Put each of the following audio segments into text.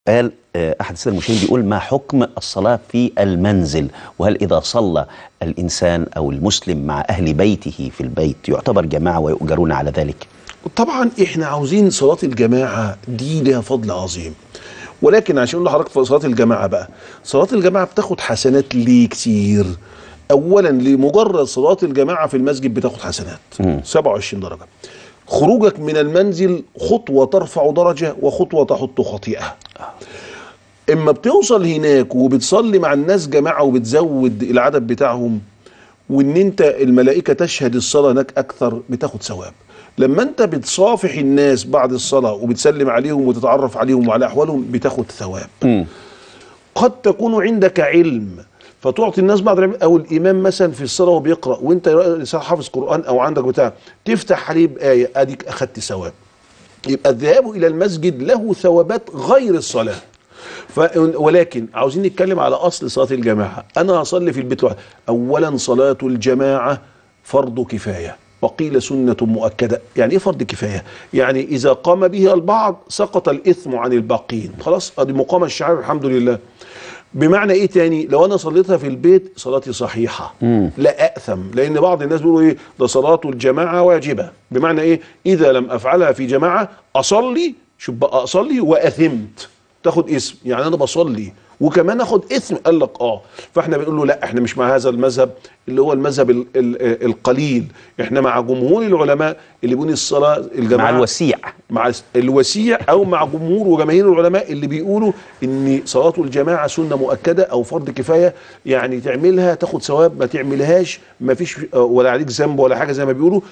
قال آه، احد الساده المشاهدين بيقول ما حكم الصلاه في المنزل وهل اذا صلى الانسان او المسلم مع اهل بيته في البيت يعتبر جماعه ويؤجرون على ذلك طبعا احنا عاوزين صلاة الجماعة دي لها فضل عظيم ولكن عشان اقول لحضرتك في صلاة الجماعة بقى صلاة الجماعة بتاخد حسنات ليه كتير اولا لمجرد صلاة الجماعة في المسجد بتاخد حسنات 27 درجة خروجك من المنزل خطوة ترفع درجة وخطوة تحط خطيئة اما بتوصل هناك وبتصلي مع الناس جماعة وبتزود العدد بتاعهم وان انت الملائكة تشهد الصلاة هناك اكثر بتاخد ثواب لما انت بتصافح الناس بعد الصلاة وبتسلم عليهم وتتعرف عليهم وعلى احوالهم بتاخد ثواب قد تكون عندك علم فتعطي الناس بعض العلم او الامام مثلا في الصلاه وهو بيقرا وانت حافظ قران او عندك بتاع تفتح عليه بايه اديك اخذت ثواب يبقى الذهاب الى المسجد له ثوابات غير الصلاه ف... ولكن عاوزين نتكلم على اصل صلاه الجماعه انا هصلي في البيت واحد اولا صلاه الجماعه فرض كفايه وقيل سنة مؤكدة يعني ايه فرض كفاية يعني اذا قام به البعض سقط الاثم عن الباقين خلاص ادي مقام الشعائر الحمد لله بمعنى ايه تاني لو انا صليتها في البيت صلاتي صحيحة لا اثم لان بعض الناس بيقولوا ايه ده صلاة الجماعة واجبة بمعنى ايه اذا لم افعلها في جماعة اصلي شوف بقى اصلي واثمت تاخد اسم يعني انا بصلي وكمان اخد اثم قال لك اه فاحنا بنقول له لا احنا مش مع هذا المذهب اللي هو المذهب ال ال القليل احنا مع جمهور العلماء اللي بيقول الصلاه الجماعه مع الوسيع مع الوسيع او مع جمهور وجماهير العلماء اللي بيقولوا ان صلاه الجماعه سنه مؤكده او فرض كفايه يعني تعملها تاخد ثواب ما تعملهاش ما فيش ولا عليك ذنب ولا حاجه زي ما بيقولوا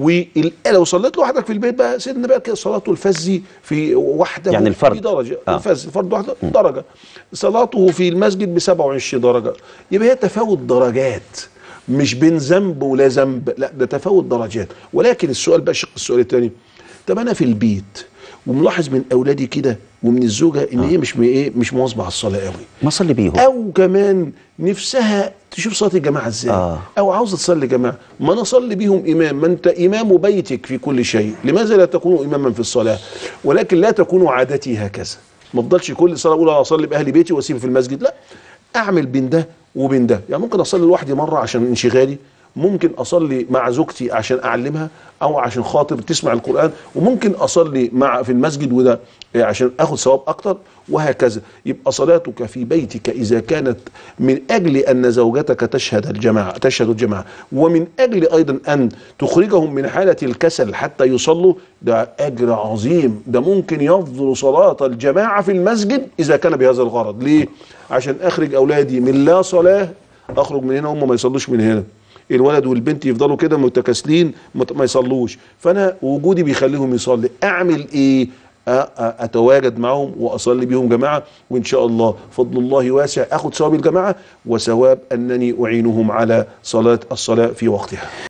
ولو صليت لوحدك في البيت بقى سيدنا بقى كده صلاته الفز في وحده يعني الفرد. في درجه آه. الفز فرد واحده درجه صلاته في المسجد ب 27 درجه يبقى هي تفاوت درجات مش بين ذنب ولا ذنب لا ده تفاوت درجات ولكن السؤال بقى شق السؤال الثاني طب انا في البيت وملاحظ من اولادي كده ومن الزوجه ان هي مش م- ايه مش مواظبه على الصلاه قوي ما صلي بيهم او كمان نفسها تشوف صلاه الجماعه ازاي آه. او عاوزه تصلي جماعه ما انا اصلي بيهم امام ما انت امام بيتك في كل شيء لماذا لا تكونوا اماما في الصلاه ولكن لا تكون عادتي هكذا ما افضلش كل صلاه اقول انا اصلي باهل بيتي واسيب في المسجد لا اعمل بين ده وبين ده يعني ممكن اصلي لوحدي مره عشان انشغالي ممكن اصلي مع زوجتي عشان اعلمها او عشان خاطر تسمع القران وممكن اصلي مع في المسجد وده عشان اخد ثواب اكتر وهكذا يبقى صلاتك في بيتك اذا كانت من اجل ان زوجتك تشهد الجماعه تشهد الجماعه ومن اجل ايضا ان تخرجهم من حاله الكسل حتى يصلوا ده اجر عظيم ده ممكن يفضل صلاه الجماعه في المسجد اذا كان بهذا الغرض ليه عشان اخرج اولادي من لا صلاه اخرج من هنا هم ما يصلوش من هنا الولد والبنت يفضلوا كده متكاسلين مت- ما يصلوش فانا وجودي بيخليهم يصلي اعمل ايه أ- أ- اتواجد معهم واصلي بيهم جماعه وان شاء الله فضل الله واسع اخد ثواب الجماعه وثواب انني اعينهم على صلاه الصلاه في وقتها